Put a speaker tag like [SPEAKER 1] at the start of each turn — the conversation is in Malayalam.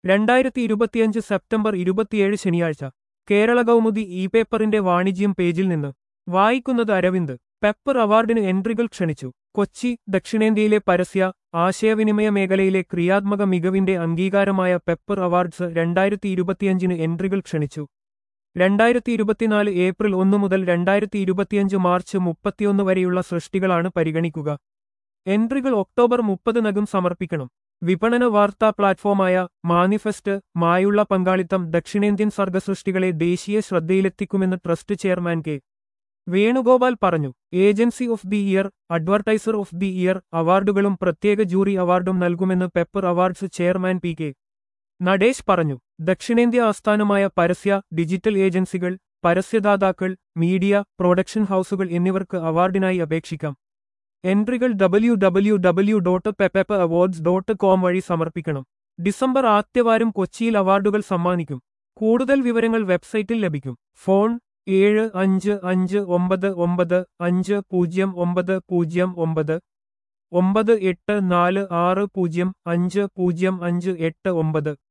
[SPEAKER 1] രണ്ടായിരത്തി ഇരുപത്തിയഞ്ച് സെപ്റ്റംബർ ഇരുപത്തിയേഴ് ശനിയാഴ്ച കേരള കൗമുദി ഇ പേപ്പറിന്റെ വാണിജ്യം പേജിൽ നിന്ന് വായിക്കുന്നത് അരവിന്ദ് പെപ്പർ അവാർഡിന് എൻട്രികൾ ക്ഷണിച്ചു കൊച്ചി ദക്ഷിണേന്ത്യയിലെ പരസ്യ ആശയവിനിമയ മേഖലയിലെ ക്രിയാത്മക മികവിന്റെ അംഗീകാരമായ പെപ്പർ അവാർഡ്സ് രണ്ടായിരത്തി ഇരുപത്തിയഞ്ചിന് എൻട്രികൾ ക്ഷണിച്ചു രണ്ടായിരത്തി ഇരുപത്തിനാല് ഏപ്രിൽ ഒന്ന് മുതൽ രണ്ടായിരത്തി ഇരുപത്തിയഞ്ച് മാർച്ച് മുപ്പത്തിയൊന്ന് വരെയുള്ള സൃഷ്ടികളാണ് പരിഗണിക്കുക എൻട്രികൾ ഒക്ടോബർ മുപ്പതിനകം സമർപ്പിക്കണം വിപണന വാർത്താ പ്ലാറ്റ്ഫോമായ മാനിഫെസ്റ്റ് മായുള്ള പങ്കാളിത്തം ദക്ഷിണേന്ത്യൻ സർഗസൃഷ്ടികളെ ദേശീയ ശ്രദ്ധയിലെത്തിക്കുമെന്ന് ട്രസ്റ്റ് ചെയർമാൻ കെ വേണുഗോപാൽ പറഞ്ഞു agency of the year advertiser of the year അവാർഡുകളും പ്രത്യേക ജൂറി അവാർഡും നൽകുമെന്ന് pepper awards chairman P K Natesh പറഞ്ഞു ദക്ഷിണേന്ത്യ ആസ്ഥാനമായ പരസ്യ ഡിജിറ്റൽ ഏജൻസികൾ പരസ്യദാതാക്കൾ മീഡിയ പ്രൊഡക്ഷൻ ഹൌസുകൾ എന്നിവർക്ക് അവാർഡിനായി അപേക്ഷിക്കാം എൻട്രികൾ W W W dot pepper awards dot com വഴി സമർപ്പിക്കണം ഡിസംബർ ആദ്യവാരം കൊച്ചിയിൽ അവാർഡുകൾ സമ്മാനിക്കും കൂടുതൽ വിവരങ്ങൾ വെബ്സൈറ്റിൽ ലഭിക്കും ഫോൺ ഏഴ് അഞ്ച് അഞ്ച് ഒമ്പത് ഒമ്പത് അഞ്ച് പൂജ്യം ഒമ്പത് പൂജ്യം ഒമ്പത് ഒമ്പത് എട്ട് നാല് ആറ് പൂജ്യം അഞ്ച് പൂജ്യം അഞ്ച് എട്ട് ഒമ്പത്